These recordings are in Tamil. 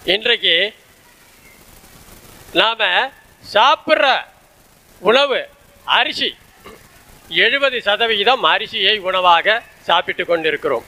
இன்றைக்கு நாம் சாப்பிட்ற உணவு அரிசி எழுபது சதவிகிதம் அரிசியை உணவாக சாப்பிட்டு கொண்டிருக்கிறோம்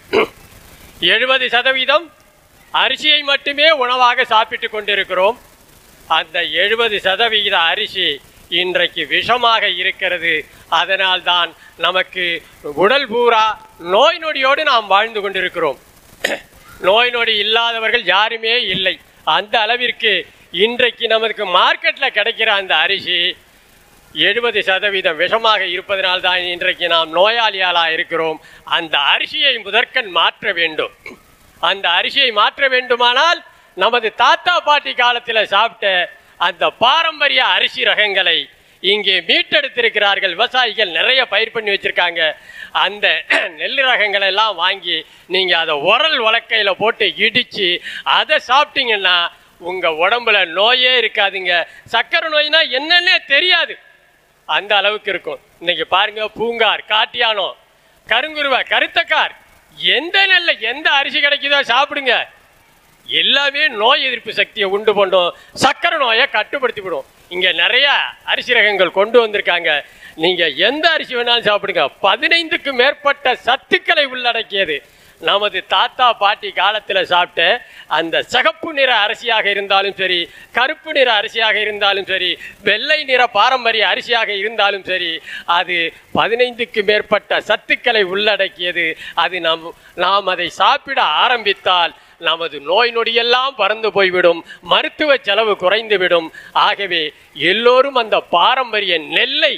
எழுபது சதவீதம் அரிசியை மட்டுமே உணவாக சாப்பிட்டு கொண்டிருக்கிறோம் அந்த எழுபது சதவிகித அரிசி இன்றைக்கு விஷமாக இருக்கிறது அதனால்தான் நமக்கு உடல் பூரா நோய் நொடியோடு நாம் வாழ்ந்து கொண்டிருக்கிறோம் நோய் நொடி இல்லாதவர்கள் யாருமே இல்லை அந்த அளவிற்கு இன்றைக்கு நமக்கு மார்க்கெட்டில் கிடைக்கிற அந்த அரிசி எழுபது சதவீதம் விஷமாக இருப்பதனால் தான் இன்றைக்கு நாம் நோயாளியாளாக இருக்கிறோம் அந்த அரிசியை முதற்கண் மாற்ற வேண்டும் அந்த அரிசியை மாற்ற வேண்டுமானால் நமது தாத்தா பாட்டி காலத்தில் சாப்பிட்ட அந்த பாரம்பரிய அரிசி ரகங்களை இங்கே மீட்டெடுத்திருக்கிறார்கள் விவசாயிகள் நிறைய பயிர் பண்ணி வச்சிருக்காங்க அந்த நெல் ரகங்களை எல்லாம் வாங்கி நீங்கள் அதை உரல் உலக்கையில் போட்டு இடித்து அதை சாப்பிட்டீங்கன்னா உங்கள் உடம்புல நோயே இருக்காதுங்க சக்கரை நோய்னா என்னன்னே தெரியாது அந்த அளவுக்கு இருக்கும் இன்னைக்கு பாருங்க பூங்கார் காட்டியானோ கருங்குருவை கருத்தக்கார் எந்த நெல்ல எந்த அரிசி கிடைக்குதோ சாப்பிடுங்க எல்லாமே நோய் எதிர்ப்பு சக்தியை உண்டு பண்ணும் சக்கரை நோயை கட்டுப்படுத்தி விடும் இங்க நிறைய அரிசி ரகங்கள் கொண்டு வந்திருக்காங்க நீங்க எந்த அரிசி வேணாலும் சாப்பிடுங்க பதினைந்துக்கு மேற்பட்ட சத்துக்களை உள்ளடக்கியது நமது தாத்தா பாட்டி காலத்தில் சாப்பிட்ட அந்த சிகப்பு நிற அரிசியாக இருந்தாலும் சரி கருப்பு நிற அரிசியாக இருந்தாலும் சரி வெள்ளை நிற பாரம்பரிய அரிசியாக இருந்தாலும் சரி அது பதினைந்துக்கு மேற்பட்ட சத்துக்களை உள்ளடக்கியது அது நம் நாம் அதை சாப்பிட ஆரம்பித்தால் நமது நோய் நொடியெல்லாம் பறந்து போய்விடும் மருத்துவ செலவு குறைந்துவிடும் ஆகவே எல்லோரும் அந்த பாரம்பரிய நெல்லை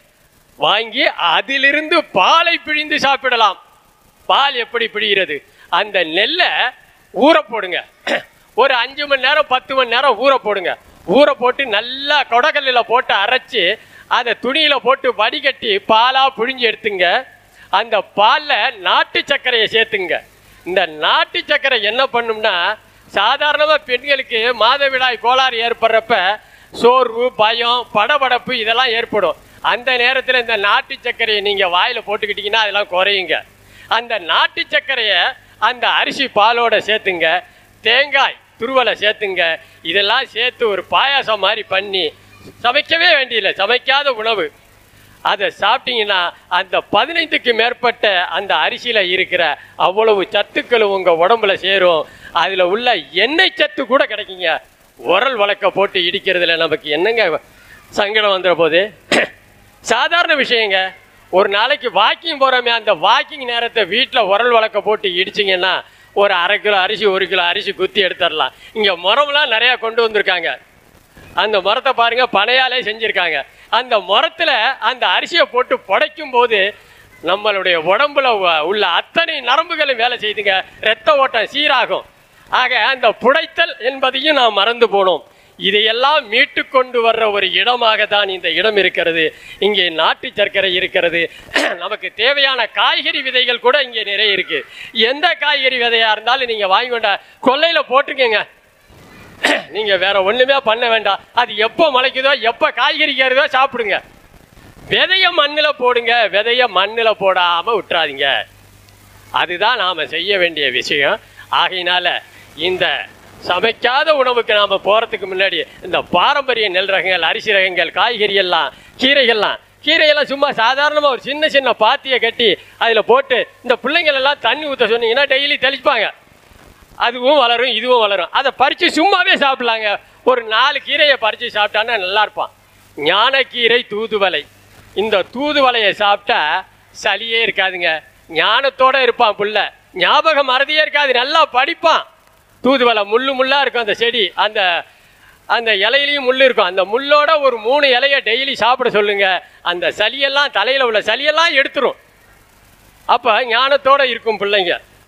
வாங்கி அதிலிருந்து பாலை பிழிந்து சாப்பிடலாம் பால் எப்படி பிழிகிறது அந்த நெல்லை ஊற போடுங்க ஒரு அஞ்சு மணி நேரம் பத்து மணி நேரம் ஊற போடுங்க ஊற போட்டு நல்லா கொடக்கல்லில் போட்டு அரைச்சி அதை துணியில் போட்டு வடிகட்டி பாலாக பிழிஞ்சு எடுத்துங்க அந்த பாலில் நாட்டு சர்க்கரையை சேர்த்துங்க இந்த நாட்டு சர்க்கரை என்ன பண்ணும்னா சாதாரணமாக பெண்களுக்கு மாதவிடாய் கோளாறு ஏற்படுறப்ப சோர்வு பயம் படபடப்பு இதெல்லாம் ஏற்படும் அந்த நேரத்தில் இந்த நாட்டு சர்க்கரையை நீங்கள் வாயில் போட்டுக்கிட்டீங்கன்னா அதெல்லாம் குறையுங்க அந்த நாட்டு சர்க்கரையை அந்த அரிசி பாலோட சேர்த்துங்க தேங்காய் துருவலை சேர்த்துங்க இதெல்லாம் சேர்த்து ஒரு பாயாசம் மாதிரி பண்ணி சமைக்கவே வேண்டியதில்லை சமைக்காத உணவு அதை சாப்பிட்டீங்கன்னா அந்த பதினைந்துக்கு மேற்பட்ட அந்த அரிசியில் இருக்கிற அவ்வளவு சத்துக்களும் உங்கள் உடம்புல சேரும் அதில் உள்ள எண்ணெய் சத்து கூட கிடைக்குங்க உரல் வழக்க போட்டு இடிக்கிறதுல நமக்கு என்னங்க சங்கடம் வந்துட போது சாதாரண விஷயங்க ஒரு நாளைக்கு வாக்கிங் போகிறோமே அந்த வாக்கிங் நேரத்தை வீட்டில் உரல் வழக்க போட்டு இடிச்சிங்கன்னா ஒரு அரை கிலோ அரிசி ஒரு கிலோ அரிசி குத்தி எடுத்துடலாம் இங்கே முறம்லாம் நிறையா கொண்டு வந்திருக்காங்க அந்த முறத்தை பாருங்க பனையாலே செஞ்சிருக்காங்க அந்த முறத்துல அந்த அரிசியை போட்டு புடைக்கும் போது நம்மளுடைய உடம்புல உ- உள்ள அத்தனை நரம்புகளும் வேலை செய்துங்க ரத்த ஓட்டம் சீராகும் ஆக அந்த புடைத்தல் என்பதையும் நாம் மறந்து போனோம் இதையெல்லாம் மீட்டு கொண்டு வர்ற ஒரு இடமாக தான் இந்த இடம் இருக்கிறது இங்கே நாட்டு சர்க்கரை இருக்கிறது நமக்கு தேவையான காய்கறி விதைகள் கூட இங்கே நிறைய இருக்கு எந்த காய்கறி விதையா இருந்தாலும் நீங்க வாங்கி கொண்ட கொல்லையில போட்டுக்கங்க நீங்க வேற ஒண்ணுமே பண்ண வேண்டாம் அது எப்போ முளைக்குதோ எப்போ காய்கறி கேறுதோ சாப்பிடுங்க விதைய மண்ணில் போடுங்க விதைய மண்ணில் போடாம விட்டுறாதீங்க அதுதான் நாம செய்ய வேண்டிய விஷயம் ஆகையினால இந்த சமைக்காத உணவுக்கு நாம போறதுக்கு முன்னாடி இந்த பாரம்பரிய நெல் ரகங்கள் அரிசி ரகங்கள் காய்கறி எல்லாம் கீரைகள்லாம் கீரையெல்லாம் சும்மா சாதாரணமாக ஒரு சின்ன சின்ன பாத்தியை கட்டி அதில் போட்டு இந்த பிள்ளைங்கள் எல்லாம் தண்ணி ஊற்ற சொன்னீங்கன்னா டெய்லி தெளிப்பாங்க அதுவும் வளரும் இதுவும் வளரும் அதை பறித்து சும்மாவே சாப்பிடலாங்க ஒரு நாலு கீரையை பறித்து சாப்பிட்டான்னா நல்லா இருப்பான் ஞானக்கீரை தூதுவளை இந்த தூதுவளையை சாப்பிட்டா சளியே இருக்காதுங்க ஞானத்தோட இருப்பான் புள்ள ஞாபகம் மறதியே இருக்காது நல்லா படிப்பான் தூதுவளை முள்ளு முள்ளா இருக்கும் அந்த செடி அந்த அந்த இலையிலையும் முள் இருக்கும் அந்த முள்ளோட ஒரு மூணு இலையை டெய்லி சாப்பிட சொல்லுங்க அந்த சளியெல்லாம் தலையில் உள்ள சளியெல்லாம் எடுத்துரும் அப்போ ஞானத்தோட இருக்கும் பிள்ளைங்க